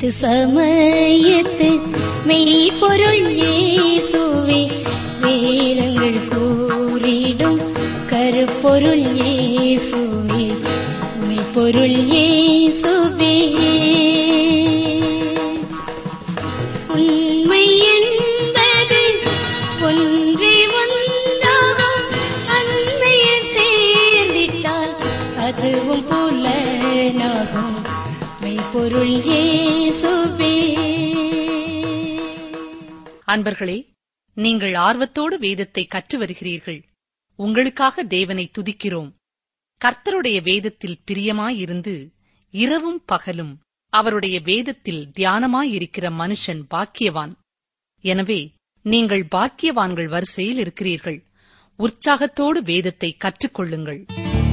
திருசமயத்து மெய்ப்பொருள் இயேசுவே வேதங்கள் கூறிடும் கருப்பொருள் இயேசுவே மெய்ப்பொருள் இயேசுவே உண்மை என்பது ஒன்றே ஒன்றாகும் அண்மையில் சேர்ந்திட்டால் அதுவும் புலனாகும் மெய்ப்பொருள் இயேசுவே அன்பர்களே நீங்கள் ஆர்வத்தோடு வேதத்தை கற்று வருகிறீர்கள் உங்களுக்காக தேவனை துதிக்கிறோம் கர்த்தருடைய வேதத்தில் பிரியமாயிருந்து இரவும் பகலும் அவருடைய வேதத்தில் தியானமாயிருக்கிற மனுஷன் பாக்கியவான் எனவே நீங்கள் பாக்கியவான்கள் வரிசையில் இருக்கிறீர்கள் உற்சாகத்தோடு வேதத்தை கற்றுக்கொள்ளுங்கள்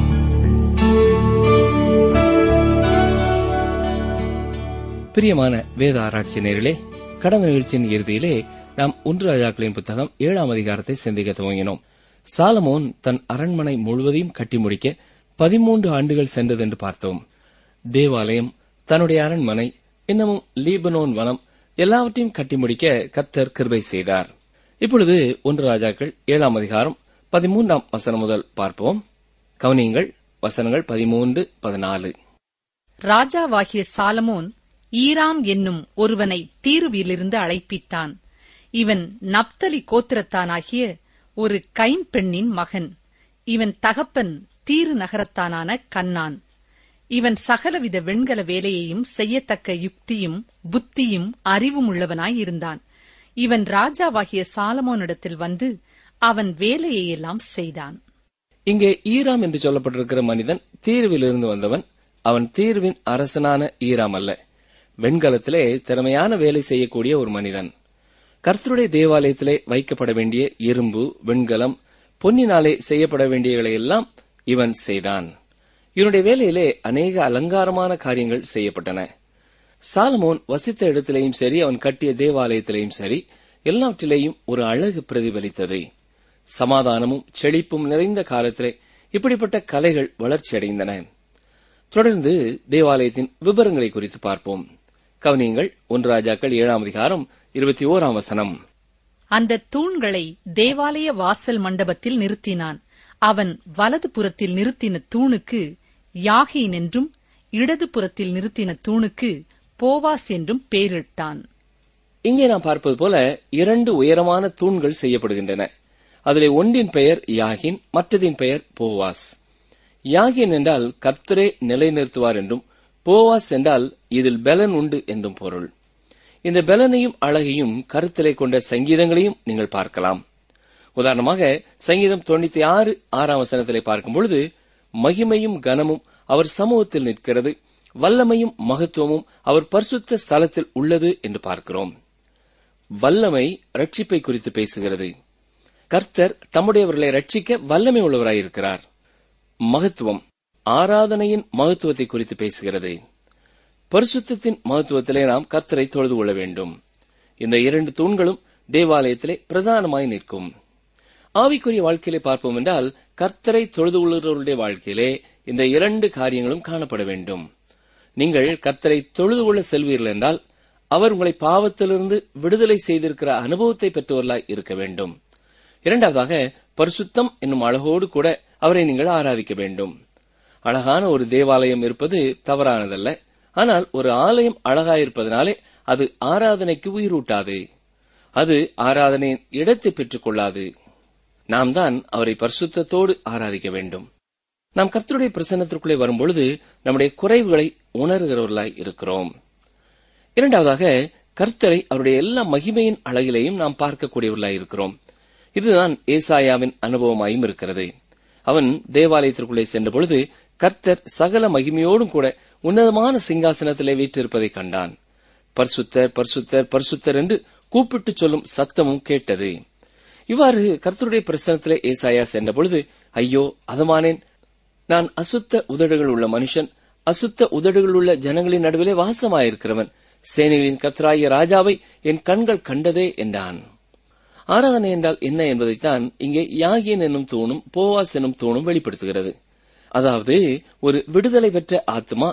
பிரியமான வேத ஆராய்ச்சி நேரிலே கடந்த நிகழ்ச்சியின் இறுதியிலே நாம் ஒன்று ராஜாக்களின் புத்தகம் ஏழாம் அதிகாரத்தை சிந்திக்க துவங்கினோம் சாலமோன் தன் அரண்மனை முழுவதையும் கட்டி முடிக்க பதிமூன்று ஆண்டுகள் சென்றது என்று பார்த்தோம் தேவாலயம் தன்னுடைய அரண்மனை இன்னமும் லீபனோன் வனம் எல்லாவற்றையும் கட்டி முடிக்க கத்தர் கிருபை செய்தார் இப்பொழுது ஒன்று ராஜாக்கள் ஏழாம் அதிகாரம் பதிமூன்றாம் வசனம் முதல் பார்ப்போம் கவனியங்கள் வசனங்கள் பதிமூன்று பதினாலு ராஜாவாகிய சாலமோன் ஈராம் என்னும் ஒருவனை தீருவிலிருந்து அழைப்பித்தான் இவன் நப்தலி கோத்திரத்தானாகிய ஒரு கைம்பெண்ணின் மகன் இவன் தகப்பன் தீரு நகரத்தானான கண்ணான் இவன் சகலவித வெண்கல வேலையையும் செய்யத்தக்க யுக்தியும் புத்தியும் அறிவும் உள்ளவனாயிருந்தான் இவன் ராஜாவாகிய சாலமோனிடத்தில் வந்து அவன் வேலையையெல்லாம் செய்தான் இங்கே ஈராம் என்று சொல்லப்பட்டிருக்கிற மனிதன் தீர்விலிருந்து வந்தவன் அவன் தீர்வின் அரசனான ஈராம் அல்ல வெண்கலத்திலே திறமையான வேலை செய்யக்கூடிய ஒரு மனிதன் கர்த்தருடைய தேவாலயத்திலே வைக்கப்பட வேண்டிய இரும்பு வெண்கலம் பொன்னினாலே செய்யப்பட வேண்டியவைகளை எல்லாம் இவன் செய்தான் இவனுடைய வேலையிலே அநேக அலங்காரமான காரியங்கள் செய்யப்பட்டன சாலமோன் வசித்த இடத்திலேயும் சரி அவன் கட்டிய தேவாலயத்திலேயும் சரி எல்லாவற்றிலேயும் ஒரு அழகு பிரதிபலித்தது சமாதானமும் செழிப்பும் நிறைந்த காலத்திலே இப்படிப்பட்ட கலைகள் வளர்ச்சியடைந்தன தொடர்ந்து தேவாலயத்தின் விவரங்களை குறித்து பார்ப்போம் கவனியங்கள் ஒன்று ராஜாக்கள் ஏழாம் அதிகாரம் இருபத்தி ஓராம் வசனம் அந்த தூண்களை தேவாலய வாசல் மண்டபத்தில் நிறுத்தினான் அவன் வலது புறத்தில் நிறுத்தின தூணுக்கு யாகீன் என்றும் இடது புறத்தில் நிறுத்தின தூணுக்கு போவாஸ் என்றும் பெயரிட்டான் இங்கே நாம் பார்ப்பது போல இரண்டு உயரமான தூண்கள் செய்யப்படுகின்றன அதிலே ஒன்றின் பெயர் யாகின் மற்றதின் பெயர் போவாஸ் யாகின் என்றால் கர்த்தரே நிலைநிறுத்துவார் என்றும் போவாஸ் என்றால் இதில் பெலன் உண்டு என்றும் பொருள் இந்த பெலனையும் அழகையும் கருத்திலே கொண்ட சங்கீதங்களையும் நீங்கள் பார்க்கலாம் உதாரணமாக சங்கீதம் தொண்ணூத்தி ஆறு ஆறாம் வசனத்திலே பார்க்கும் பொழுது மகிமையும் கனமும் அவர் சமூகத்தில் நிற்கிறது வல்லமையும் மகத்துவமும் அவர் பரிசுத்த ஸ்தலத்தில் உள்ளது என்று பார்க்கிறோம் வல்லமை ரட்சிப்பை குறித்து பேசுகிறது கர்த்தர் தம்முடையவர்களை ரட்சிக்க வல்லமை உள்ளவராயிருக்கிறார் மகத்துவம் ஆராதனையின் மகத்துவத்தை குறித்து பேசுகிறது பரிசுத்தத்தின் மகத்துவத்திலே நாம் கர்த்தரை தொழுது கொள்ள வேண்டும் இந்த இரண்டு தூண்களும் தேவாலயத்திலே பிரதானமாய் நிற்கும் ஆவிக்குரிய வாழ்க்கையிலே பார்ப்போம் என்றால் கர்த்தரை தொழுது கொள்கிறவருடைய வாழ்க்கையிலே இந்த இரண்டு காரியங்களும் காணப்பட வேண்டும் நீங்கள் கர்த்தரை தொழுது கொள்ள செல்வீர்கள் என்றால் அவர் உங்களை பாவத்திலிருந்து விடுதலை செய்திருக்கிற அனுபவத்தை பெற்றவர்களாய் இருக்க வேண்டும் இரண்டாவதாக பரிசுத்தம் என்னும் அழகோடு கூட அவரை நீங்கள் ஆராதிக்க வேண்டும் அழகான ஒரு தேவாலயம் இருப்பது தவறானதல்ல ஆனால் ஒரு ஆலயம் அழகாயிருப்பதனாலே அது ஆராதனைக்கு உயிரூட்டாது அது ஆராதனையின் இடத்தை பெற்றுக் கொள்ளாது நாம் தான் அவரை பரிசுத்தத்தோடு ஆராதிக்க வேண்டும் நாம் கர்த்தருடைய பிரசன்னத்திற்குள்ளே வரும்பொழுது நம்முடைய குறைவுகளை உணர்கிறவர்களாய் இருக்கிறோம் இரண்டாவதாக கர்த்தரை அவருடைய எல்லா மகிமையின் அழகிலையும் நாம் பார்க்கக்கூடியவர்களாய் இருக்கிறோம் இதுதான் ஏசாயாவின் அனுபவமாயும் இருக்கிறது அவன் தேவாலயத்திற்குள்ளே சென்ற பொழுது கர்த்தர் சகல மகிமையோடும் கூட உன்னதமான சிங்காசனத்திலே வீற்றிருப்பதை கண்டான் பரிசுத்தர் பரிசுத்தர் பரிசுத்தர் என்று கூப்பிட்டு சொல்லும் சத்தமும் கேட்டது இவ்வாறு கர்த்தருடைய பிரசனத்திலே ஏசாயா சென்ற பொழுது ஐயோ அதமானேன் நான் அசுத்த உதடுகள் உள்ள மனுஷன் அசுத்த உதடுகள் உள்ள ஜனங்களின் நடுவிலே வாசமாயிருக்கிறவன் சேனைகளின் கர்த்தராகிய ராஜாவை என் கண்கள் கண்டதே என்றான் ஆராதனை என்றால் என்ன என்பதைத்தான் இங்கே யாகியன் என்னும் தூணும் போவாஸ் என்னும் தூணும் வெளிப்படுத்துகிறது அதாவது ஒரு விடுதலை பெற்ற ஆத்மா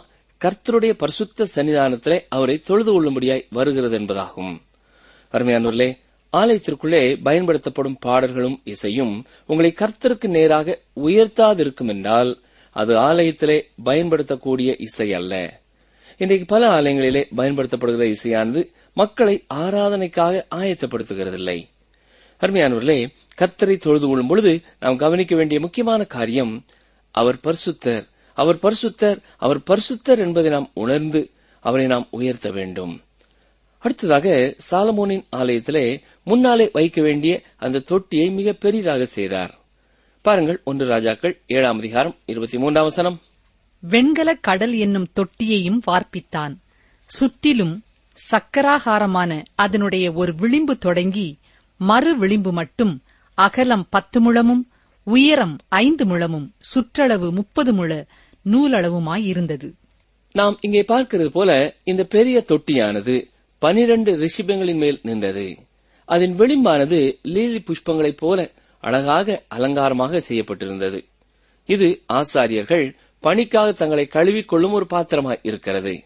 கர்த்தருடைய பரிசுத்த சன்னிதானத்திலே அவரை தொழுது கொள்ளும்படியாய் வருகிறது என்பதாகும் அருமையானவர்களே ஆலயத்திற்குள்ளே பயன்படுத்தப்படும் பாடல்களும் இசையும் உங்களை கர்த்தருக்கு நேராக உயர்த்தாதிருக்கும் என்றால் அது ஆலயத்திலே பயன்படுத்தக்கூடிய இசை அல்ல இன்றைக்கு பல ஆலயங்களிலே பயன்படுத்தப்படுகிற இசையானது மக்களை ஆராதனைக்காக ஆயத்தப்படுத்துகிறதில்லை அருமையானவர்களே கர்த்தரை தொழுது கொள்ளும் பொழுது நாம் கவனிக்க வேண்டிய முக்கியமான காரியம் அவர் பரிசுத்தர் அவர் பரிசுத்தர் அவர் பரிசுத்தர் என்பதை நாம் உணர்ந்து அவரை நாம் உயர்த்த வேண்டும் அடுத்ததாக சாலமோனின் ஆலயத்திலே முன்னாலே வைக்க வேண்டிய அந்த தொட்டியை மிக பெரிதாக செய்தார் பாருங்கள் ஒன்று ராஜாக்கள் ஏழாம் அதிகாரம் இருபத்தி மூன்றாம் வசனம் வெண்கலக் கடல் என்னும் தொட்டியையும் வார்ப்பித்தான் சுற்றிலும் சக்கராகாரமான அதனுடைய ஒரு விளிம்பு தொடங்கி மறு விளிம்பு மட்டும் அகலம் பத்து முழமும் உயரம் ஐந்து முழமும் சுற்றளவு முப்பது முழ நூலளவுமாயிருந்தது நாம் இங்கே பார்க்கிறது போல இந்த பெரிய தொட்டியானது பனிரண்டு ரிஷிபங்களின் மேல் நின்றது அதன் விளிம்பானது லீலி புஷ்பங்களைப் போல அழகாக அலங்காரமாக செய்யப்பட்டிருந்தது இது ஆசாரியர்கள் பணிக்காக தங்களை கழுவிக்கொள்ளும் ஒரு பாத்திரமாய் இருக்கிறது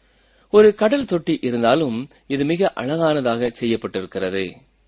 ஒரு கடல் தொட்டி இருந்தாலும் இது மிக அழகானதாக செய்யப்பட்டிருக்கிறது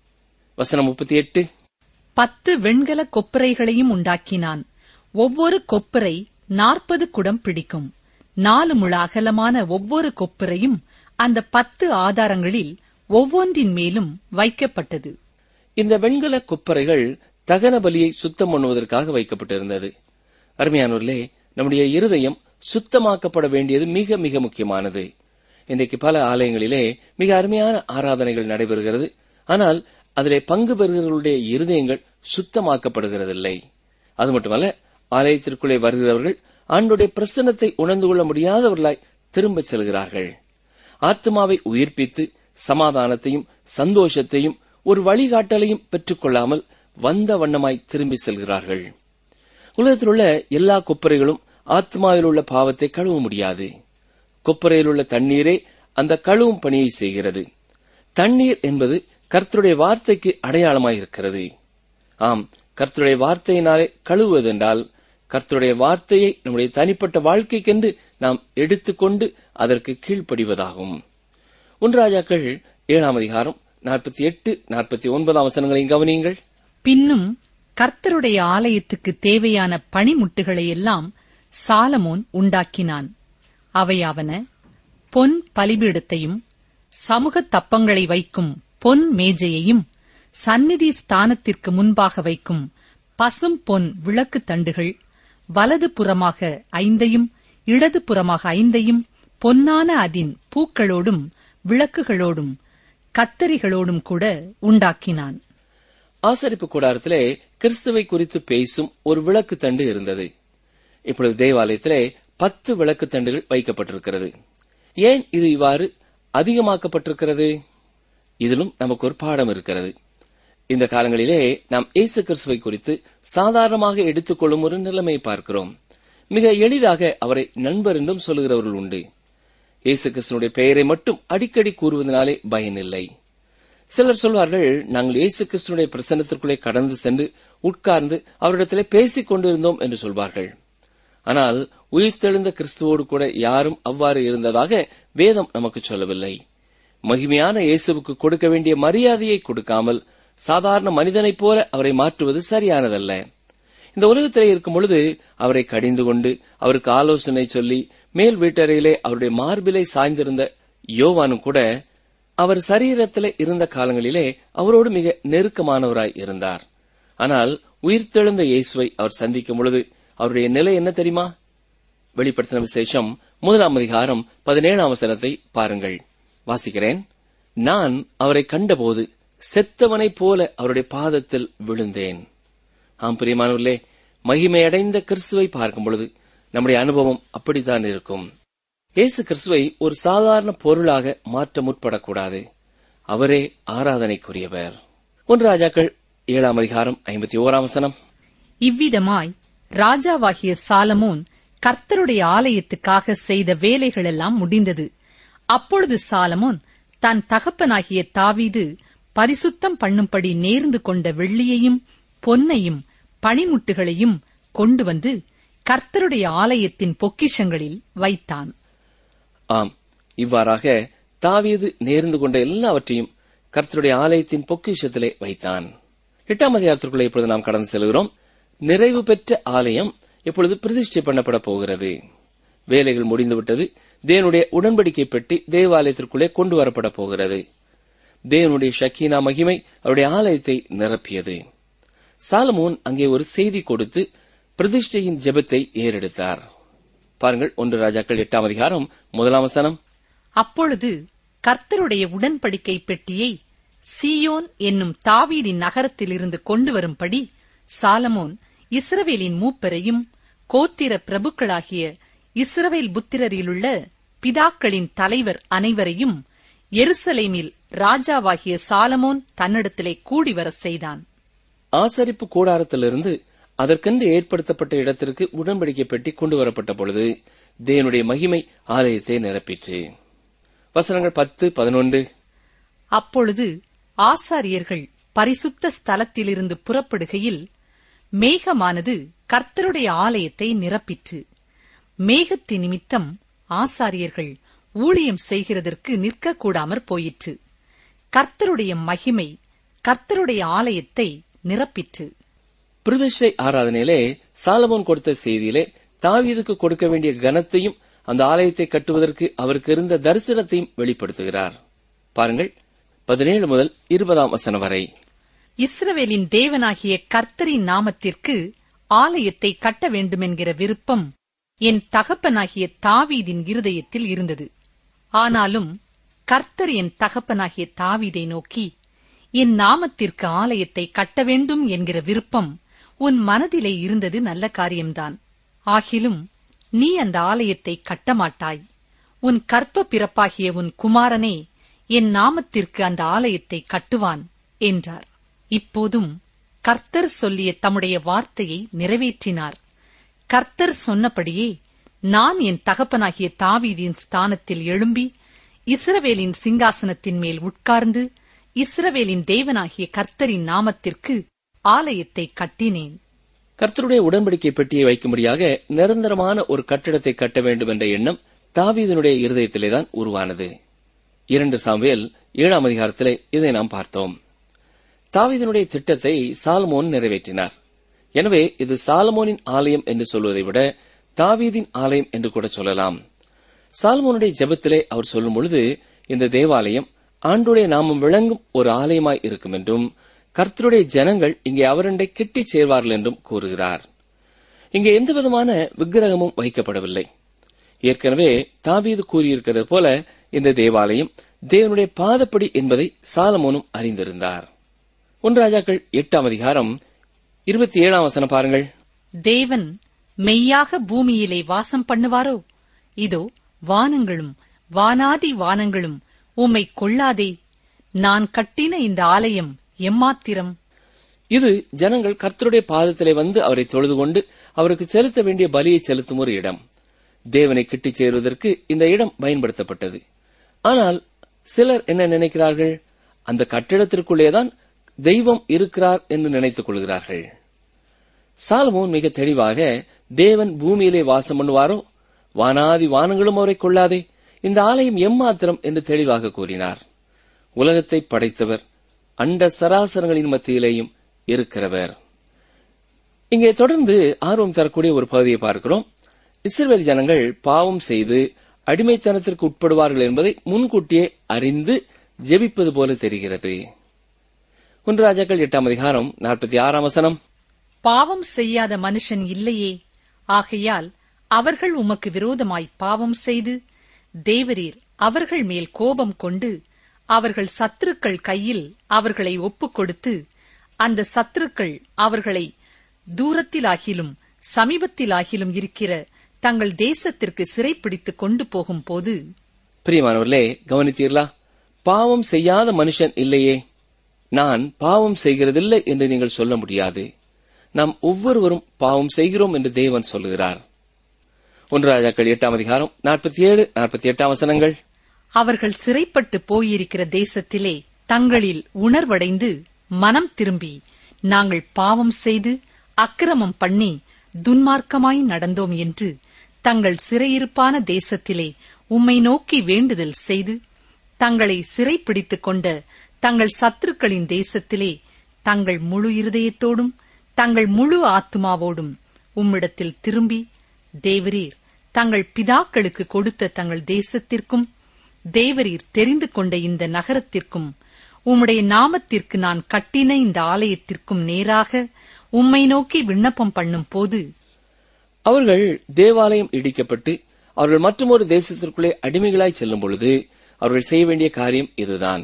வசனம் முப்பத்தி எட்டு பத்து வெண்கல கொப்பரைகளையும் உண்டாக்கினான் ஒவ்வொரு கொப்பரை நாற்பது குடம் பிடிக்கும் நாலு முழ அகலமான ஒவ்வொரு கொப்பரையும் அந்த பத்து ஆதாரங்களில் ஒவ்வொன்றின் மேலும் வைக்கப்பட்டது இந்த வெண்கல குப்பரைகள் தகன பலியை சுத்தம் பண்ணுவதற்காக வைக்கப்பட்டிருந்தது அருமையானவர்களே நம்முடைய இருதயம் சுத்தமாக்கப்பட வேண்டியது மிக மிக முக்கியமானது இன்றைக்கு பல ஆலயங்களிலே மிக அருமையான ஆராதனைகள் நடைபெறுகிறது ஆனால் அதிலே பங்கு பெறுகிறவர்களுடைய இருதயங்கள் சுத்தமாக்கப்படுகிறதில்லை அது மட்டுமல்ல ஆலயத்திற்குள்ளே வருகிறவர்கள் ஆண்டுடைய பிரசன்னத்தை உணர்ந்து கொள்ள முடியாதவர்களாய் திரும்பச் செல்கிறார்கள் ஆத்மாவை உயிர்ப்பித்து சமாதானத்தையும் சந்தோஷத்தையும் ஒரு வழிகாட்டலையும் பெற்றுக்கொள்ளாமல் வந்த வண்ணமாய் திரும்பி செல்கிறார்கள் உலகத்தில் உள்ள எல்லா கொப்பரைகளும் ஆத்மாவில் உள்ள பாவத்தை கழுவ முடியாது கொப்பரையில் உள்ள தண்ணீரே அந்த கழுவும் பணியை செய்கிறது தண்ணீர் என்பது கர்த்தருடைய வார்த்தைக்கு அடையாளமாயிருக்கிறது ஆம் கர்த்தருடைய வார்த்தையினாலே கழுவுவதென்றால் கர்த்தருடைய வார்த்தையை நம்முடைய தனிப்பட்ட வாழ்க்கைக்கென்று நாம் எடுத்துக்கொண்டு அதற்கு கீழ்ப்படிவதாகும் ஒன்றாஜாக்கள் ஏழாம் அதிகாரம் நாற்பத்தி எட்டு நாற்பத்தி ஒன்பதாம் வசனங்களையும் கவனியுங்கள் பின்னும் கர்த்தருடைய ஆலயத்துக்கு தேவையான பணிமுட்டுகளை எல்லாம் சாலமோன் உண்டாக்கினான் அவையாவன பொன் பலிபீடத்தையும் சமூக தப்பங்களை வைக்கும் பொன் மேஜையையும் சந்நிதி ஸ்தானத்திற்கு முன்பாக வைக்கும் பசும் பொன் விளக்கு தண்டுகள் வலது புறமாக ஐந்தையும் இடது புறமாக ஐந்தையும் பொன்னான அதின் பூக்களோடும் விளக்குகளோடும் கத்தரிகளோடும் கூட உண்டாக்கினான் ஆசரிப்பு கூடாரத்திலே கிறிஸ்துவை குறித்து பேசும் ஒரு விளக்கு தண்டு இருந்தது இப்பொழுது தேவாலயத்திலே பத்து விளக்கு தண்டுகள் வைக்கப்பட்டிருக்கிறது ஏன் இது இவ்வாறு அதிகமாக்கப்பட்டிருக்கிறது இதிலும் நமக்கு ஒரு பாடம் இருக்கிறது இந்த காலங்களிலே நாம் இயேசு கிறிஸ்துவை குறித்து சாதாரணமாக எடுத்துக்கொள்ளும் ஒரு நிலைமை பார்க்கிறோம் மிக எளிதாக அவரை நண்பர் என்றும் சொல்லுகிறவர்கள் உண்டு இயேசு கிறிஸ்துனுடைய பெயரை மட்டும் அடிக்கடி கூறுவதனாலே பயனில்லை சிலர் சொல்வார்கள் நாங்கள் இயேசு கிறிஸ்துனுடைய பிரசன்னத்திற்குள்ளே கடந்து சென்று உட்கார்ந்து அவரிடத்திலே பேசிக் கொண்டிருந்தோம் என்று சொல்வார்கள் ஆனால் உயிர்த்தெழுந்த கிறிஸ்துவோடு கூட யாரும் அவ்வாறு இருந்ததாக வேதம் நமக்கு சொல்லவில்லை மகிமையான இயேசுவுக்கு கொடுக்க வேண்டிய மரியாதையை கொடுக்காமல் சாதாரண மனிதனைப் போல அவரை மாற்றுவது சரியானதல்ல இந்த உலகத்திலே இருக்கும் பொழுது அவரை கடிந்து கொண்டு அவருக்கு ஆலோசனை சொல்லி மேல் வீட்டறையிலே அவருடைய மார்பிலை சாய்ந்திருந்த யோவானும் கூட அவர் சரீரத்திலே இருந்த காலங்களிலே அவரோடு மிக நெருக்கமானவராய் இருந்தார் ஆனால் உயிர்த்தெழுந்த இயேசுவை அவர் சந்திக்கும் பொழுது அவருடைய நிலை என்ன தெரியுமா வெளிப்படுத்தின விசேஷம் முதலாம் அதிகாரம் பதினேழாம் வசனத்தை பாருங்கள் வாசிக்கிறேன் நான் அவரை கண்டபோது செத்தவனைப் போல அவருடைய பாதத்தில் விழுந்தேன் ஆம் பிரியமானவர்களே மகிமையடைந்த கிறிஸ்துவை பார்க்கும் பொழுது நம்முடைய அனுபவம் அப்படித்தான் இருக்கும் இயேசு கிறிஸ்துவை ஒரு சாதாரண பொருளாக மாற்ற முற்படக்கூடாது அவரே ஆராதனைக்குரியவர் ஒன்று ராஜாக்கள் ஏழாம் அதிகாரம் ஐம்பத்தி ஓராம் வசனம் இவ்விதமாய் ராஜாவாகிய சாலமோன் கர்த்தருடைய ஆலயத்துக்காக செய்த வேலைகளெல்லாம் முடிந்தது அப்பொழுது சாலமோன் தன் தகப்பனாகிய தாவீது பரிசுத்தம் பண்ணும்படி நேர்ந்து கொண்ட வெள்ளியையும் பொன்னையும் பணிமுட்டுகளையும் கொண்டு வந்து கர்த்தருடைய ஆலயத்தின் பொக்கிஷங்களில் வைத்தான் ஆம் இவ்வாறாக தாவீது நேர்ந்து கொண்ட எல்லாவற்றையும் கர்த்தருடைய ஆலயத்தின் பொக்கிஷத்திலே வைத்தான் எட்டாம் அதிகாரத்திற்குள்ளே இப்பொழுது நாம் கடந்து செல்கிறோம் நிறைவு பெற்ற ஆலயம் இப்பொழுது பிரதிஷ்டை பண்ணப்பட போகிறது வேலைகள் முடிந்துவிட்டது தேவனுடைய உடன்படிக்கை பெட்டி தேவாலயத்திற்குள்ளே கொண்டு வரப்பட போகிறது தேவனுடைய ஷக்கீனா மகிமை அவருடைய ஆலயத்தை நிரப்பியது சாலமோன் அங்கே ஒரு செய்தி கொடுத்து பிரதிஷ்டையின் ஜெபத்தை ஏறெடுத்தார் பாருங்கள் ஒன்று ராஜாக்கள் எட்டாம் அதிகாரம் முதலாம் வசனம் அப்பொழுது கர்த்தருடைய உடன்படிக்கை பெட்டியை சீயோன் என்னும் தாவீதின் நகரத்திலிருந்து கொண்டு வரும்படி சாலமோன் இஸ்ரவேலின் மூப்பரையும் கோத்திர பிரபுக்களாகிய இஸ்ரவேல் புத்திரரிலுள்ள பிதாக்களின் தலைவர் அனைவரையும் எருசலேமில் ராஜாவாகிய சாலமோன் தன்னிடத்திலே கூடி வரச் செய்தான் ஆசரிப்பு கூடாரத்திலிருந்து அதற்கென்று ஏற்படுத்தப்பட்ட இடத்திற்கு உடன்படிக்கை பெட்டி கொண்டு வரப்பட்ட பொழுது தேவனுடைய மகிமை ஆலயத்தை நிரப்பிற்று வசனங்கள் பத்து பதினொன்று அப்பொழுது ஆசாரியர்கள் பரிசுத்த ஸ்தலத்திலிருந்து புறப்படுகையில் மேகமானது கர்த்தருடைய ஆலயத்தை நிரப்பிற்று மேகத்தின் நிமித்தம் ஆசாரியர்கள் ஊழியம் செய்கிறதற்கு நிற்கக்கூடாமற் போயிற்று கர்த்தருடைய மகிமை கர்த்தருடைய ஆலயத்தை நிரப்பிற்று பிரதிஷ்டை ஆராதனையிலே சாலமோன் கொடுத்த செய்தியிலே தாவீதுக்கு கொடுக்க வேண்டிய கனத்தையும் அந்த ஆலயத்தை கட்டுவதற்கு அவருக்கு இருந்த தரிசனத்தையும் வெளிப்படுத்துகிறார் பாருங்கள் பதினேழு முதல் இருபதாம் வசனம் வரை இஸ்ரவேலின் தேவனாகிய கர்த்தரின் நாமத்திற்கு ஆலயத்தை கட்ட வேண்டுமென்கிற விருப்பம் என் தகப்பனாகிய தாவீதின் இருதயத்தில் இருந்தது ஆனாலும் கர்த்தர் என் தகப்பனாகிய தாவீதை நோக்கி என் நாமத்திற்கு ஆலயத்தை கட்ட வேண்டும் என்கிற விருப்பம் உன் மனதிலே இருந்தது நல்ல காரியம்தான் ஆகிலும் நீ அந்த ஆலயத்தை கட்டமாட்டாய் உன் கற்ப பிறப்பாகிய உன் குமாரனே என் நாமத்திற்கு அந்த ஆலயத்தை கட்டுவான் என்றார் இப்போதும் கர்த்தர் சொல்லிய தம்முடைய வார்த்தையை நிறைவேற்றினார் கர்த்தர் சொன்னபடியே நான் என் தகப்பனாகிய தாவீதின் ஸ்தானத்தில் எழும்பி இஸ்ரவேலின் சிங்காசனத்தின் மேல் உட்கார்ந்து இஸ்ரவேலின் தேவனாகிய கர்த்தரின் நாமத்திற்கு ஆலயத்தை கட்டினேன் கர்த்தருடைய உடன்படிக்கை பெட்டியை வைக்கும்படியாக நிரந்தரமான ஒரு கட்டிடத்தை கட்ட வேண்டும் என்ற எண்ணம் தாவீதனுடைய இருதயத்திலேதான் உருவானது இரண்டு சாமுவேல் ஏழாம் அதிகாரத்திலே இதை நாம் பார்த்தோம் தாவீதனுடைய திட்டத்தை சாலமோன் நிறைவேற்றினார் எனவே இது சாலமோனின் ஆலயம் என்று சொல்வதை விட தாவீதின் ஆலயம் என்று கூட சொல்லலாம் சாலமோனுடைய ஜெபத்திலே அவர் சொல்லும் பொழுது இந்த தேவாலயம் ஆண்டுடைய நாமம் விளங்கும் ஒரு ஆலயமாய் இருக்கும் என்றும் கர்த்தருடைய ஜனங்கள் இங்கே அவரண்டை கிட்டிச் சேர்வார்கள் என்றும் கூறுகிறார் இங்கே எந்த விதமான விக்கிரகமும் வைக்கப்படவில்லை ஏற்கனவே தாவீது கூறியிருக்கிறது போல இந்த தேவாலயம் தேவனுடைய பாதப்படி என்பதை சாலமோனும் அறிந்திருந்தார் ஒன்று ராஜாக்கள் எட்டாம் அதிகாரம் இருபத்தி ஏழாம் வசனம் பாருங்கள் தேவன் மெய்யாக பூமியிலே வாசம் பண்ணுவாரோ இதோ வானங்களும் வானாதி வானங்களும் உம்மை கொள்ளாதே நான் கட்டின இந்த ஆலயம் எம்மாத்திரம் இது ஜனங்கள் கர்த்தருடைய பாதத்திலே வந்து அவரை தொழுது கொண்டு அவருக்கு செலுத்த வேண்டிய பலியை செலுத்தும் ஒரு இடம் தேவனை கிட்டிச் சேருவதற்கு இந்த இடம் பயன்படுத்தப்பட்டது ஆனால் சிலர் என்ன நினைக்கிறார்கள் அந்த கட்டிடத்திற்குள்ளேதான் தெய்வம் இருக்கிறார் என்று நினைத்துக் கொள்கிறார்கள் சாலமோன் மிக தெளிவாக தேவன் பூமியிலே வாசம் பண்ணுவாரோ வானாதி வானங்களும் அவரை கொள்ளாதே இந்த ஆலயம் எம்மாத்திரம் என்று தெளிவாக கூறினார் உலகத்தை படைத்தவர் அண்ட சராசரங்களின் மத்தியிலேயும் இருக்கிறவர் இங்கே தொடர்ந்து ஆர்வம் தரக்கூடிய ஒரு பகுதியை பார்க்கிறோம் இஸ்ரவேல் ஜனங்கள் பாவம் செய்து அடிமைத்தனத்திற்கு உட்படுவார்கள் என்பதை முன்கூட்டியே அறிந்து ஜெபிப்பது போல தெரிகிறது ஒன்று ராஜாக்கள் எட்டாம் அதிகாரம் நாற்பத்தி ஆறாம் வசனம் பாவம் செய்யாத மனுஷன் இல்லையே ஆகையால் அவர்கள் உமக்கு விரோதமாய் பாவம் செய்து தேவரீர் அவர்கள் மேல் கோபம் கொண்டு அவர்கள் சத்துருக்கள் கையில் அவர்களை ஒப்புக் கொடுத்து அந்த சத்துருக்கள் அவர்களை தூரத்திலாகிலும் சமீபத்திலாகிலும் இருக்கிற தங்கள் தேசத்திற்கு சிறைப்பிடித்துக் கொண்டு போகும்போது பிரியமானவர்களே கவனித்தீர்களா பாவம் செய்யாத மனுஷன் இல்லையே நான் பாவம் செய்கிறதில்லை என்று நீங்கள் சொல்ல முடியாது நாம் ஒவ்வொருவரும் பாவம் செய்கிறோம் என்று தேவன் சொல்லுகிறார் ஒன்று ராஜாக்கள் எட்டாம் அதிகாரம் நாற்பத்தி ஏழு நாற்பத்தி எட்டாம் வசனங்கள் அவர்கள் சிறைப்பட்டு போயிருக்கிற தேசத்திலே தங்களில் உணர்வடைந்து மனம் திரும்பி நாங்கள் பாவம் செய்து அக்கிரமம் பண்ணி துன்மார்க்கமாய் நடந்தோம் என்று தங்கள் சிறையிருப்பான தேசத்திலே உம்மை நோக்கி வேண்டுதல் செய்து தங்களை சிறைப்பிடித்துக் கொண்ட தங்கள் சத்துருக்களின் தேசத்திலே தங்கள் முழு இருதயத்தோடும் தங்கள் முழு ஆத்துமாவோடும் உம்மிடத்தில் திரும்பி தேவரீர் தங்கள் பிதாக்களுக்கு கொடுத்த தங்கள் தேசத்திற்கும் தேவரீர் தெரிந்து கொண்ட இந்த நகரத்திற்கும் உம்முடைய நாமத்திற்கு நான் கட்டின இந்த ஆலயத்திற்கும் நேராக உம்மை நோக்கி விண்ணப்பம் பண்ணும் போது அவர்கள் தேவாலயம் இடிக்கப்பட்டு அவர்கள் மற்றொரு தேசத்திற்குள்ளே அடிமைகளாய் செல்லும் பொழுது அவர்கள் செய்ய வேண்டிய காரியம் இதுதான்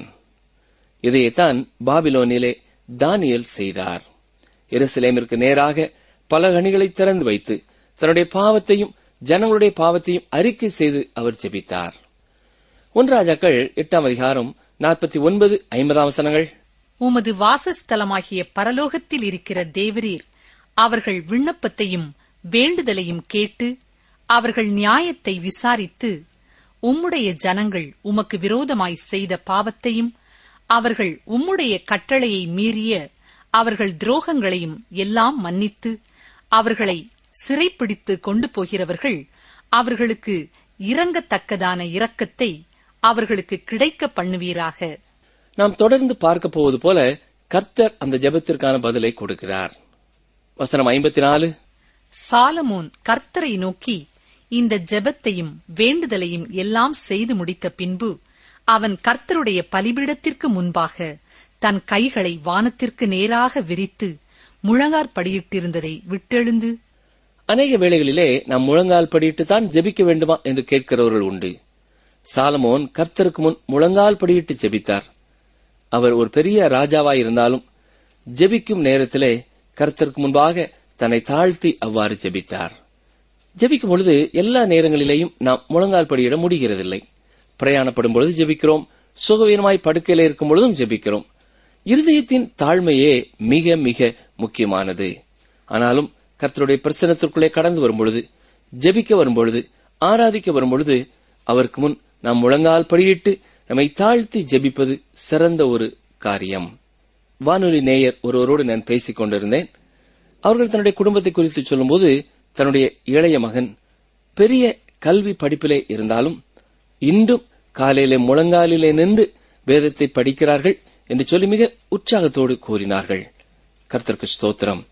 இதைத்தான் பாபிலோனிலே தானியேல் செய்தார் எருசலேமிற்கு நேராக பல கனிகளை திறந்து வைத்து தன்னுடைய பாவத்தையும் ஜனங்களுடைய பாவத்தையும் அறிக்கை செய்து அவர் ஜெபித்தார் ஒன்றாஜாக்கள் எட்டாம் அதிகாரம் நாற்பத்தி ஒன்பது ஐம்பதாம் வசனங்கள் உமது வாசஸ்தலமாகிய பரலோகத்தில் இருக்கிற தேவரீர் அவர்கள் விண்ணப்பத்தையும் வேண்டுதலையும் கேட்டு அவர்கள் நியாயத்தை விசாரித்து உம்முடைய ஜனங்கள் உமக்கு விரோதமாய் செய்த பாவத்தையும் அவர்கள் உம்முடைய கட்டளையை மீறிய அவர்கள் துரோகங்களையும் எல்லாம் மன்னித்து அவர்களை சிறைப்பிடித்து கொண்டு போகிறவர்கள் அவர்களுக்கு இரங்கத்தக்கதான இரக்கத்தை அவர்களுக்கு கிடைக்க பண்ணுவீராக நாம் தொடர்ந்து பார்க்க போவது போல கர்த்தர் அந்த ஜெபத்திற்கான பதிலை கொடுக்கிறார் வசனம் ஐம்பத்தி நாலு சாலமோன் கர்த்தரை நோக்கி இந்த ஜெபத்தையும் வேண்டுதலையும் எல்லாம் செய்து முடித்த பின்பு அவன் கர்த்தருடைய பலிபீடத்திற்கு முன்பாக தன் கைகளை வானத்திற்கு நேராக விரித்து முழங்காற்படியிட்டிருந்ததை விட்டெழுந்து அநேக வேளைகளிலே நாம் முழங்கால் படியிட்டு தான் ஜெபிக்க வேண்டுமா என்று கேட்கிறவர்கள் உண்டு சாலமோன் கர்த்தருக்கு முன் முழங்கால் படியிட்டு ஜெபித்தார் அவர் ஒரு பெரிய ராஜாவாய் இருந்தாலும் ஜெபிக்கும் நேரத்திலே கர்த்தருக்கு முன்பாக தன்னை தாழ்த்தி அவ்வாறு ஜெபித்தார் ஜெபிக்கும் பொழுது எல்லா நேரங்களிலேயும் நாம் முழங்கால் படியிட முடிகிறதில்லை பிரயாணப்படும் பொழுது ஜெபிக்கிறோம் சுகவீனமாய் படுக்கையில இருக்கும் பொழுதும் ஜெபிக்கிறோம் இருதயத்தின் தாழ்மையே மிக மிக முக்கியமானது ஆனாலும் கர்த்தருடைய பிரசனத்திற்குள்ளே கடந்து வரும் பொழுது ஜெபிக்க வரும் பொழுது ஆராதிக்க வரும் பொழுது அவருக்கு முன் நாம் முழங்கால் படியிட்டு நம்மை தாழ்த்தி ஜெபிப்பது சிறந்த ஒரு காரியம் வானொலி நேயர் ஒருவரோடு நான் பேசிக் கொண்டிருந்தேன் அவர்கள் தன்னுடைய குடும்பத்தை குறித்து சொல்லும்போது தன்னுடைய இளைய மகன் பெரிய கல்வி படிப்பிலே இருந்தாலும் இன்றும் காலையிலே முழங்காலிலே நின்று வேதத்தை படிக்கிறார்கள் என்று சொல்லி மிக உற்சாகத்தோடு கூறினார்கள் கர்த்தருக்கு ஸ்தோத்திரம்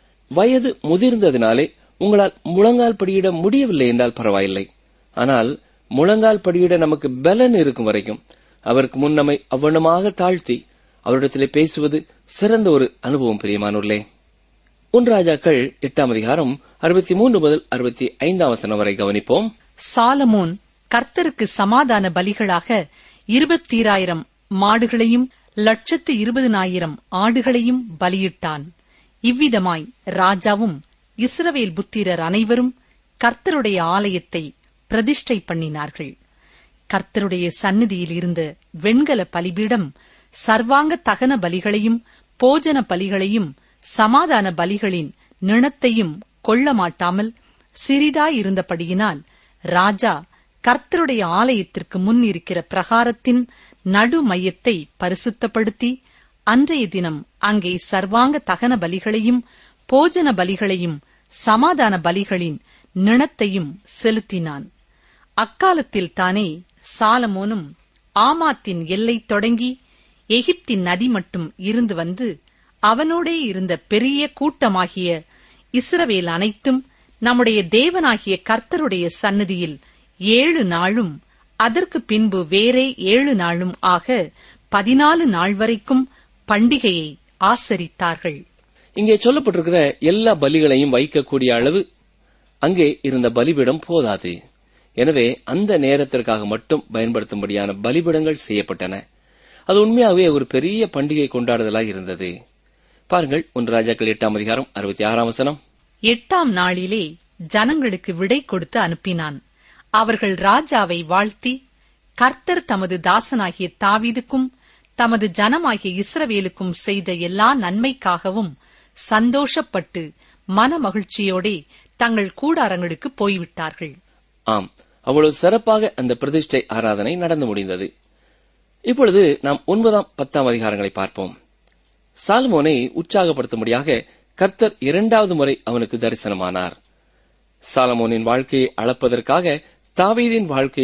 வயது முதிர்ந்ததினாலே உங்களால் முழங்கால் படியிட முடியவில்லை என்றால் பரவாயில்லை ஆனால் முழங்கால் படியிட நமக்கு பலன் இருக்கும் வரைக்கும் அவருக்கு முன் நம்மை அவ்வண்ணமாக தாழ்த்தி அவரிடத்திலே பேசுவது சிறந்த ஒரு அனுபவம் பிரியமானூர்களே ஒன்று ராஜாக்கள் எட்டாம் அதிகாரம் அறுபத்தி மூன்று முதல் அறுபத்தி ஐந்தாம் வசனம் வரை கவனிப்போம் சாலமோன் கர்த்தருக்கு சமாதான பலிகளாக இருபத்தீராயிரம் மாடுகளையும் லட்சத்து இருபதனாயிரம் ஆடுகளையும் பலியிட்டான் இவ்விதமாய் ராஜாவும் இஸ்ரவேல் புத்திரர் அனைவரும் கர்த்தருடைய ஆலயத்தை பிரதிஷ்டை பண்ணினார்கள் கர்த்தருடைய சந்நிதியில் இருந்த வெண்கல பலிபீடம் சர்வாங்க தகன பலிகளையும் போஜன பலிகளையும் சமாதான பலிகளின் நிணத்தையும் கொள்ள மாட்டாமல் சிறிதாயிருந்தபடியினால் ராஜா கர்த்தருடைய ஆலயத்திற்கு முன் இருக்கிற பிரகாரத்தின் நடு மையத்தை பரிசுத்தப்படுத்தி அன்றைய தினம் அங்கே சர்வாங்க தகன பலிகளையும் போஜன பலிகளையும் சமாதான பலிகளின் நிணத்தையும் செலுத்தினான் அக்காலத்தில் தானே சாலமோனும் ஆமாத்தின் எல்லை தொடங்கி எகிப்தின் நதி மட்டும் இருந்து வந்து அவனோடே இருந்த பெரிய கூட்டமாகிய இஸ்ரவேல் அனைத்தும் நம்முடைய தேவனாகிய கர்த்தருடைய சந்நிதியில் ஏழு நாளும் அதற்கு பின்பு வேறே ஏழு நாளும் ஆக பதினாலு நாள் வரைக்கும் பண்டிகையை ஆசரித்தார்கள் இங்கே சொல்லப்பட்டிருக்கிற எல்லா பலிகளையும் வைக்கக்கூடிய அளவு அங்கே இருந்த பலிபீடம் போதாது எனவே அந்த நேரத்திற்காக மட்டும் பயன்படுத்தும்படியான பலிபீடங்கள் செய்யப்பட்டன அது உண்மையாகவே ஒரு பெரிய பண்டிகை கொண்டாடுதலாய் இருந்தது பாருங்கள் ஒன்று ராஜாக்கள் எட்டாம் அதிகாரம் அறுபத்தி ஆறாம் வசனம் எட்டாம் நாளிலே ஜனங்களுக்கு விடை கொடுத்து அனுப்பினான் அவர்கள் ராஜாவை வாழ்த்தி கர்த்தர் தமது தாசனாகிய தாவீதுக்கும் தமது ஜனமாகிய இஸ்ரவேலுக்கும் செய்த எல்லா நன்மைக்காகவும் சந்தோஷப்பட்டு மன மகிழ்ச்சியோடே தங்கள் கூடாரங்களுக்கு போய்விட்டார்கள் ஆம் அவ்வளவு சிறப்பாக அந்த பிரதிஷ்டை ஆராதனை நடந்து முடிந்தது இப்பொழுது நாம் ஒன்பதாம் பத்தாம் அதிகாரங்களை பார்ப்போம் சால்மோனை உற்சாகப்படுத்தும்படியாக கர்த்தர் இரண்டாவது முறை அவனுக்கு தரிசனமானார் சாலமோனின் வாழ்க்கையை அளப்பதற்காக தாவீதின் வாழ்க்கையை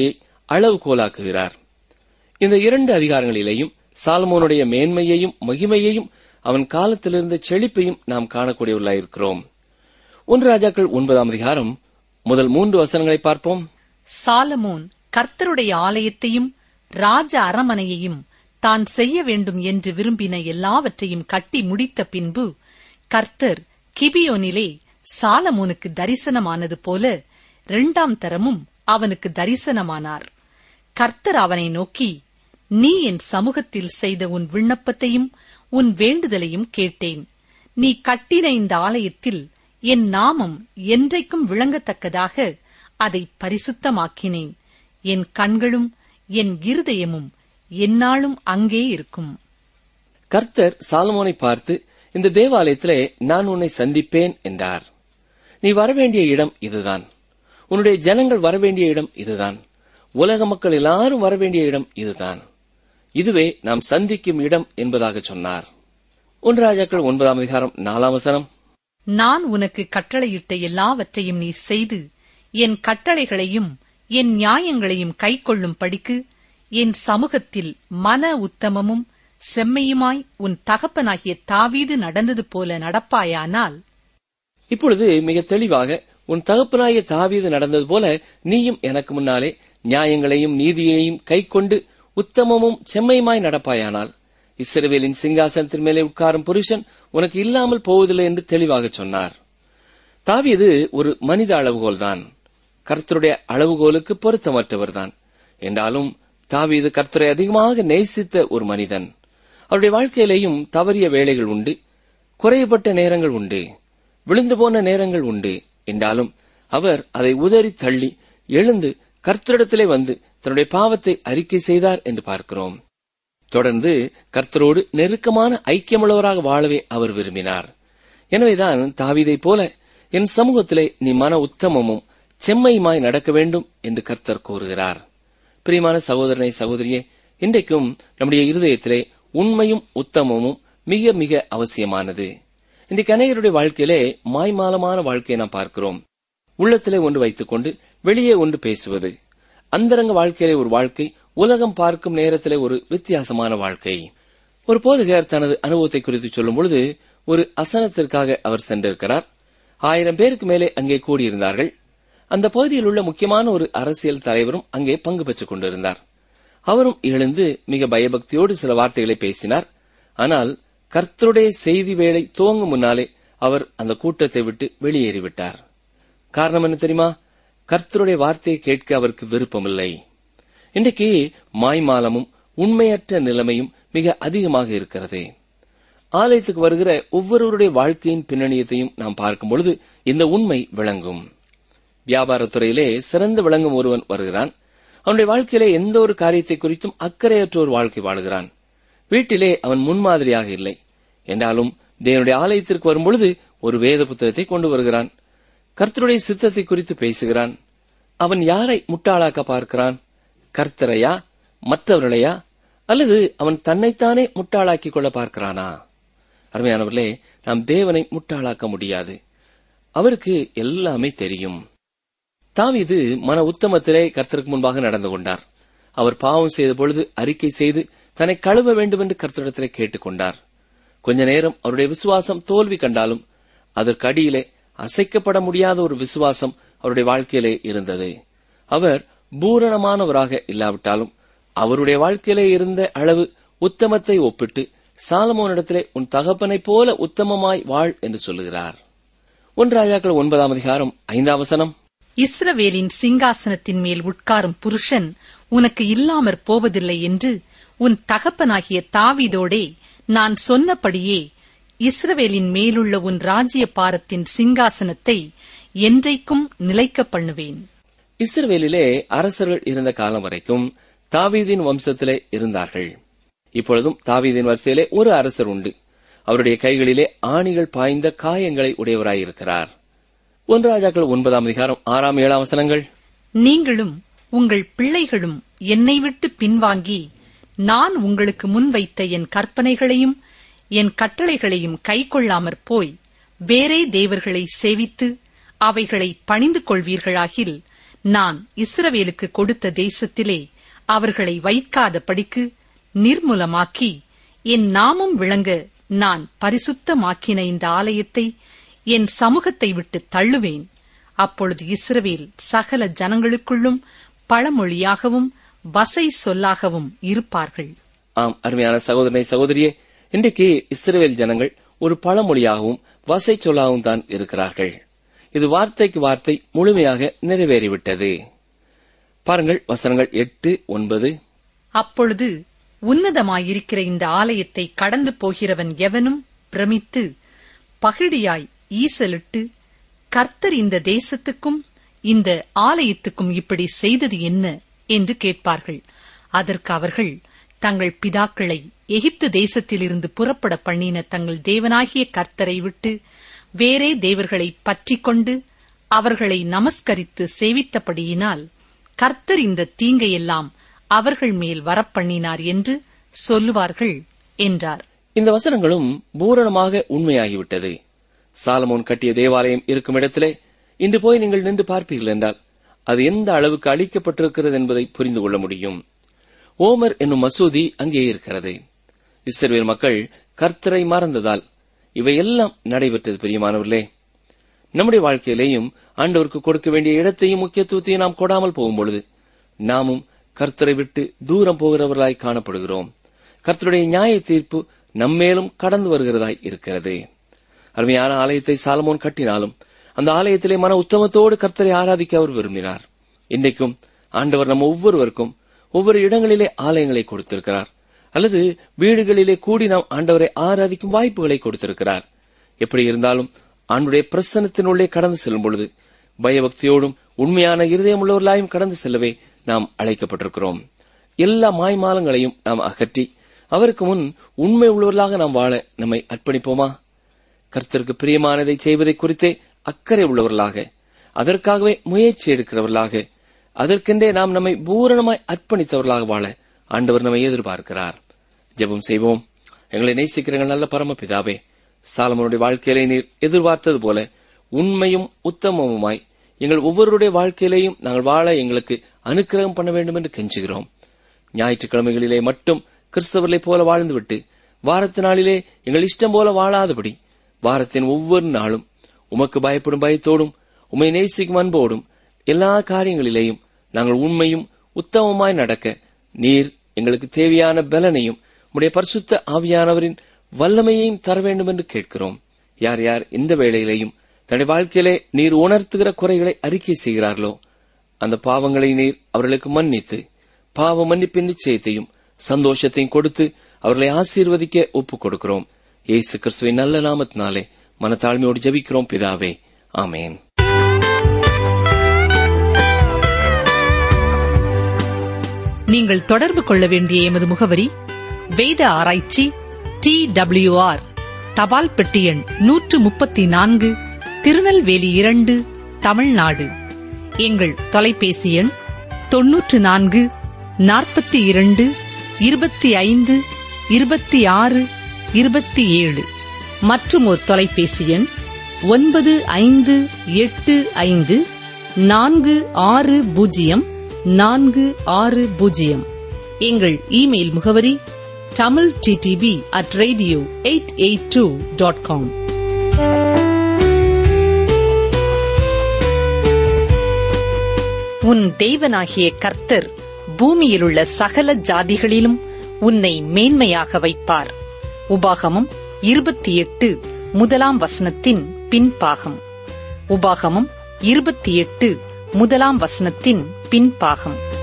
அளவுகோலாக்குகிறார் இந்த இரண்டு அதிகாரங்களிலேயும் சாலமோனுடைய மேன்மையையும் மகிமையையும் அவன் காலத்திலிருந்த செழிப்பையும் நாம் காணக்கூடியவர்களாயிருக்கிறோம் ஒன்று ராஜாக்கள் ஒன்பதாம் அதிகாரம் முதல் மூன்று வசனங்களை பார்ப்போம் சாலமோன் கர்த்தருடைய ஆலயத்தையும் ராஜ அரமனையையும் தான் செய்ய வேண்டும் என்று விரும்பின எல்லாவற்றையும் கட்டி முடித்த பின்பு கர்த்தர் கிபியோனிலே சாலமோனுக்கு தரிசனமானது போல இரண்டாம் தரமும் அவனுக்கு தரிசனமானார் கர்த்தர் அவனை நோக்கி நீ என் சமூகத்தில் செய்த உன் விண்ணப்பத்தையும் உன் வேண்டுதலையும் கேட்டேன் நீ கட்டின இந்த ஆலயத்தில் என் நாமம் என்றைக்கும் விளங்கத்தக்கதாக அதை பரிசுத்தமாக்கினேன் என் கண்களும் என் இருதயமும் எந்நாளும் அங்கே இருக்கும் கர்த்தர் சாலமோனை பார்த்து இந்த தேவாலயத்திலே நான் உன்னை சந்திப்பேன் என்றார் நீ வரவேண்டிய இடம் இதுதான் உன்னுடைய ஜனங்கள் வரவேண்டிய இடம் இதுதான் உலக மக்கள் எல்லாரும் வரவேண்டிய இடம் இதுதான் இதுவே நாம் சந்திக்கும் இடம் என்பதாக சொன்னார் ஒன்று ராஜாக்கள் ஒன்பதாம் அதிகாரம் நாலாம் வசனம் நான் உனக்கு கட்டளையிட்ட எல்லாவற்றையும் நீ செய்து என் கட்டளைகளையும் என் நியாயங்களையும் கைக்கொள்ளும் படிக்கு என் சமூகத்தில் மன உத்தமமும் செம்மையுமாய் உன் தகப்பனாகிய தாவீது நடந்தது போல நடப்பாயானால் இப்பொழுது மிக தெளிவாக உன் தகப்பனாய தாவீது நடந்தது போல நீயும் எனக்கு முன்னாலே நியாயங்களையும் நீதியையும் கைக்கொண்டு உத்தமமும் செம்மையுமாய் நடப்பாயானால் இஸ்ரவேலின் சிங்காசனத்தின் மேலே உட்காரும் புருஷன் உனக்கு இல்லாமல் போவதில்லை என்று தெளிவாக சொன்னார் தாவீது ஒரு மனித அளவுகோல்தான் கர்த்தருடைய அளவுகோலுக்கு பொருத்தமற்றவர்தான் என்றாலும் தாவீது கர்த்தரை அதிகமாக நேசித்த ஒரு மனிதன் அவருடைய வாழ்க்கையிலேயும் தவறிய வேலைகள் உண்டு குறையப்பட்ட நேரங்கள் உண்டு விழுந்து போன நேரங்கள் உண்டு என்றாலும் அவர் அதை உதறி தள்ளி எழுந்து கர்த்தரிடத்திலே வந்து தன்னுடைய பாவத்தை அறிக்கை செய்தார் என்று பார்க்கிறோம் தொடர்ந்து கர்த்தரோடு நெருக்கமான ஐக்கியமுள்ளவராக வாழவே அவர் விரும்பினார் எனவேதான் தாவீதைப் போல என் சமூகத்திலே நீ மன உத்தமமும் செம்மையுமாய் நடக்க வேண்டும் என்று கர்த்தர் கூறுகிறார் பிரியமான சகோதரனை சகோதரியே இன்றைக்கும் நம்முடைய இருதயத்திலே உண்மையும் உத்தமமும் மிக மிக அவசியமானது இன்றைக்கு அநேகருடைய வாழ்க்கையிலே மாய்மாலமான வாழ்க்கையை நாம் பார்க்கிறோம் உள்ளத்திலே ஒன்று வைத்துக்கொண்டு வெளியே ஒன்று பேசுவது அந்தரங்க வாழ்க்கையிலே ஒரு வாழ்க்கை உலகம் பார்க்கும் நேரத்திலே ஒரு வித்தியாசமான வாழ்க்கை ஒரு போதகர் தனது அனுபவத்தை குறித்து சொல்லும் பொழுது ஒரு அசனத்திற்காக அவர் சென்றிருக்கிறார் ஆயிரம் பேருக்கு மேலே அங்கே கூடியிருந்தார்கள் அந்த பகுதியில் உள்ள முக்கியமான ஒரு அரசியல் தலைவரும் அங்கே பங்கு பெற்றுக் கொண்டிருந்தார் அவரும் எழுந்து மிக பயபக்தியோடு சில வார்த்தைகளை பேசினார் ஆனால் கர்த்தருடைய செய்தி வேலை துவங்கும் முன்னாலே அவர் அந்த கூட்டத்தை விட்டு வெளியேறிவிட்டார் காரணம் என்ன தெரியுமா கர்த்தருடைய வார்த்தையை கேட்க அவருக்கு விருப்பமில்லை இன்றைக்கு மாய்மாலமும் உண்மையற்ற நிலைமையும் மிக அதிகமாக இருக்கிறது ஆலயத்துக்கு வருகிற ஒவ்வொருவருடைய வாழ்க்கையின் பின்னணியத்தையும் நாம் பார்க்கும் பொழுது இந்த உண்மை விளங்கும் வியாபாரத்துறையிலே சிறந்து விளங்கும் ஒருவன் வருகிறான் அவனுடைய வாழ்க்கையிலே எந்த ஒரு காரியத்தை குறித்தும் அக்கறையற்ற ஒரு வாழ்க்கை வாழ்கிறான் வீட்டிலே அவன் முன்மாதிரியாக இல்லை என்றாலும் தேவனுடைய ஆலயத்திற்கு வரும்பொழுது ஒரு வேத புத்தகத்தை கொண்டு வருகிறான் கர்த்தருடைய சித்தத்தை குறித்து பேசுகிறான் அவன் யாரை முட்டாளாக்க பார்க்கிறான் கர்த்தரையா மற்றவர்களையா அல்லது அவன் தன்னைத்தானே முட்டாளாக்கிக் கொள்ள பார்க்கிறானா அருமையானவர்களே நாம் தேவனை முட்டாளாக்க முடியாது அவருக்கு எல்லாமே தெரியும் தாவீது மன உத்தமத்திலே கர்த்தருக்கு முன்பாக நடந்து கொண்டார் அவர் பாவம் செய்த பொழுது அறிக்கை செய்து தன்னை கழுவ வேண்டும் என்று கர்த்தரிடத்திலே கேட்டுக்கொண்டார் கொஞ்ச நேரம் அவருடைய விசுவாசம் தோல்வி கண்டாலும் அதற்கு அடியிலே அசைக்கப்பட முடியாத ஒரு விசுவாசம் அவருடைய வாழ்க்கையிலே இருந்தது அவர் பூரணமானவராக இல்லாவிட்டாலும் அவருடைய வாழ்க்கையிலே இருந்த அளவு உத்தமத்தை ஒப்பிட்டு சாலமோனிடத்திலே உன் தகப்பனைப் போல உத்தமமாய் வாழ் என்று சொல்லுகிறார் ஒன்றாயாக்கள் ஒன்பதாம் அதிகாரம் ஐந்தாம் வசனம் இஸ்ரவேலின் சிங்காசனத்தின் மேல் உட்காரும் புருஷன் உனக்கு இல்லாமற் போவதில்லை என்று உன் தகப்பனாகிய தாவீதோடே நான் சொன்னபடியே இஸ்ரவேலின் மேலுள்ள உன் ராஜ்ய பாரத்தின் சிங்காசனத்தை என்றைக்கும் நிலைக்கப் பண்ணுவேன் இஸ்ரவேலிலே அரசர்கள் இருந்த காலம் வரைக்கும் தாவீதின் வம்சத்திலே இருந்தார்கள் இப்பொழுதும் தாவீதின் வரிசையிலே ஒரு அரசர் உண்டு அவருடைய கைகளிலே ஆணிகள் பாய்ந்த காயங்களை உடையவராயிருக்கிறார் ஒன்று ராஜாக்கள் ஒன்பதாம் அதிகாரம் ஆறாம் ஏழாம் வசனங்கள் நீங்களும் உங்கள் பிள்ளைகளும் என்னை விட்டு பின்வாங்கி நான் உங்களுக்கு முன்வைத்த என் கற்பனைகளையும் என் கட்டளைகளையும் கைக்கொள்ளாமற் போய் வேறே தேவர்களை சேவித்து அவைகளை பணிந்து கொள்வீர்களாகில் நான் இஸ்ரவேலுக்கு கொடுத்த தேசத்திலே அவர்களை வைக்காத படிக்கு நிர்மூலமாக்கி என் நாமம் விளங்க நான் பரிசுத்தமாக்கின இந்த ஆலயத்தை என் சமூகத்தை விட்டு தள்ளுவேன் அப்பொழுது இஸ்ரவேல் சகல ஜனங்களுக்குள்ளும் பழமொழியாகவும் வசை சொல்லாகவும் இருப்பார்கள் ஆம் அருமையான சகோதரனை சகோதரியே இன்றைக்கு இஸ்ரவேல் ஜனங்கள் ஒரு பழமொழியாகவும் வசை சொல்லாகவும் தான் இருக்கிறார்கள் இது வார்த்தைக்கு வார்த்தை முழுமையாக நிறைவேறிவிட்டது பாருங்கள் வசனங்கள் எட்டு ஒன்பது அப்பொழுது உன்னதமாயிருக்கிற இந்த ஆலயத்தை கடந்து போகிறவன் எவனும் பிரமித்து பகிடியாய் ஈசலிட்டு கர்த்தர் இந்த தேசத்துக்கும் இந்த ஆலயத்துக்கும் இப்படி செய்தது என்ன என்று கேட்பார்கள் அதற்கு அவர்கள் தங்கள் பிதாக்களை எகிப்து தேசத்திலிருந்து புறப்பட பண்ணின தங்கள் தேவனாகிய கர்த்தரை விட்டு வேறே தேவர்களை பற்றிக் கொண்டு அவர்களை நமஸ்கரித்து சேவித்தபடியினால் கர்த்தர் இந்த தீங்கையெல்லாம் அவர்கள் மேல் வரப்பண்ணினார் என்று சொல்லுவார்கள் என்றார் இந்த வசனங்களும் பூரணமாக உண்மையாகிவிட்டது சாலமோன் கட்டிய தேவாலயம் இருக்கும் இடத்திலே இன்று போய் நீங்கள் நின்று பார்ப்பீர்கள் என்றால் அது எந்த அளவுக்கு அழிக்கப்பட்டிருக்கிறது என்பதை புரிந்து கொள்ள முடியும் ஓமர் என்னும் மசூதி அங்கே இருக்கிறது இஸ்ரவேல் மக்கள் கர்த்தரை மறந்ததால் இவையெல்லாம் நடைபெற்றது பிரியமானவர்களே நம்முடைய வாழ்க்கையிலேயும் ஆண்டவருக்கு கொடுக்க வேண்டிய இடத்தையும் முக்கியத்துவத்தையும் நாம் கொடாமல் போகும் பொழுது நாமும் கர்த்தரை விட்டு தூரம் போகிறவர்களாய் காணப்படுகிறோம் கர்த்தருடைய நியாய தீர்ப்பு நம்மேலும் கடந்து வருகிறதாய் இருக்கிறது அருமையான ஆலயத்தை சாலமோன் கட்டினாலும் அந்த ஆலயத்திலே மன உத்தமத்தோடு கர்த்தரை ஆராதிக்க அவர் விரும்பினார் இன்றைக்கும் ஆண்டவர் நம்ம ஒவ்வொருவருக்கும் ஒவ்வொரு இடங்களிலே ஆலயங்களை கொடுத்திருக்கிறார் அல்லது வீடுகளிலே கூடி நாம் ஆண்டவரை ஆராதிக்கும் வாய்ப்புகளை கொடுத்திருக்கிறார் எப்படி இருந்தாலும் ஆண்டுடைய பிரசனத்தினுள்ளே கடந்து செல்லும் பொழுது பயபக்தியோடும் உண்மையான இருதயமுள்ளவர்களாயும் கடந்து செல்லவே நாம் அழைக்கப்பட்டிருக்கிறோம் எல்லா மாய்மாலங்களையும் நாம் அகற்றி அவருக்கு முன் உண்மை உள்ளவர்களாக நாம் வாழ நம்மை அர்ப்பணிப்போமா கர்த்தருக்கு பிரியமானதை செய்வதை குறித்தே அக்கறை உள்ளவர்களாக அதற்காகவே முயற்சி எடுக்கிறவர்களாக அதற்கென்றே நாம் நம்மை பூரணமாய் அர்ப்பணித்தவர்களாக வாழ ஆண்டவர் நம்மை எதிர்பார்க்கிறார் ஜெபம் செய்வோம் எங்களை நேசிக்கிறங்கள் நல்ல பரமபிதாவே சாலமனுடைய வாழ்க்கையிலே நீர் எதிர்பார்த்தது போல உண்மையும் உத்தமமுமாய் எங்கள் ஒவ்வொருடைய வாழ்க்கையிலேயும் நாங்கள் வாழ எங்களுக்கு அனுக்கிரகம் பண்ண வேண்டும் என்று கெஞ்சுகிறோம் ஞாயிற்றுக்கிழமைகளிலே மட்டும் கிறிஸ்தவர்களைப் போல வாழ்ந்துவிட்டு வாரத்து நாளிலே எங்கள் இஷ்டம் போல வாழாதபடி வாரத்தின் ஒவ்வொரு நாளும் உமக்கு பயப்படும் பயத்தோடும் உமை நேசிக்கும் அன்போடும் எல்லா காரியங்களிலேயும் நாங்கள் உண்மையும் உத்தமமாய் நடக்க நீர் எங்களுக்கு தேவையான பலனையும் உடைய பரிசுத்த ஆவியானவரின் வல்லமையையும் தர வேண்டும் என்று கேட்கிறோம் யார் யார் இந்த வேளையிலேயும் தன்னுடைய வாழ்க்கையிலே நீர் உணர்த்துகிற குறைகளை அறிக்கை செய்கிறார்களோ அந்த பாவங்களை நீர் அவர்களுக்கு மன்னித்து பாவ மன்னிப்பின் நிச்சயத்தையும் சந்தோஷத்தையும் கொடுத்து அவர்களை ஆசீர்வதிக்க ஒப்புக் கொடுக்கிறோம் இயேசு கிறிஸ்துவின் நல்ல நாமத்தினாலே மனத்தாழ்மையோடு ஜெபிக்கிறோம் பிதாவே ஆமேன் நீங்கள் தொடர்பு கொள்ள வேண்டிய எமது முகவரி வேத ஆராய்ச்சி டி ஆர் தபால் பெட்டி எண் நூற்று முப்பத்தி நான்கு திருநெல்வேலி இரண்டு தமிழ்நாடு எங்கள் தொலைபேசி எண் தொன்னூற்று நான்கு நாற்பத்தி இரண்டு இருபத்தி ஐந்து இருபத்தி ஆறு இருபத்தி ஏழு மற்றும் ஒரு தொலைபேசி எண் ஒன்பது ஐந்து எட்டு ஐந்து நான்கு ஆறு பூஜ்ஜியம் நான்கு ஆறு பூஜ்ஜியம் எங்கள் இமெயில் முகவரி Tamil DTP at radio eight eight two dot com உன் தேவனாகிய கர்த்தர் பூமியிலுள்ள சகல ஜாதிகளிலும் உன்னை மேன்மையாக வைப்பார் உபாகமம் இருபத்தி எட்டு முதலாம் வசனத்தின் பின்பாகம் உபாகமம் இருபத்தி எட்டு முதலாம் வசனத்தின் பின்பாகம்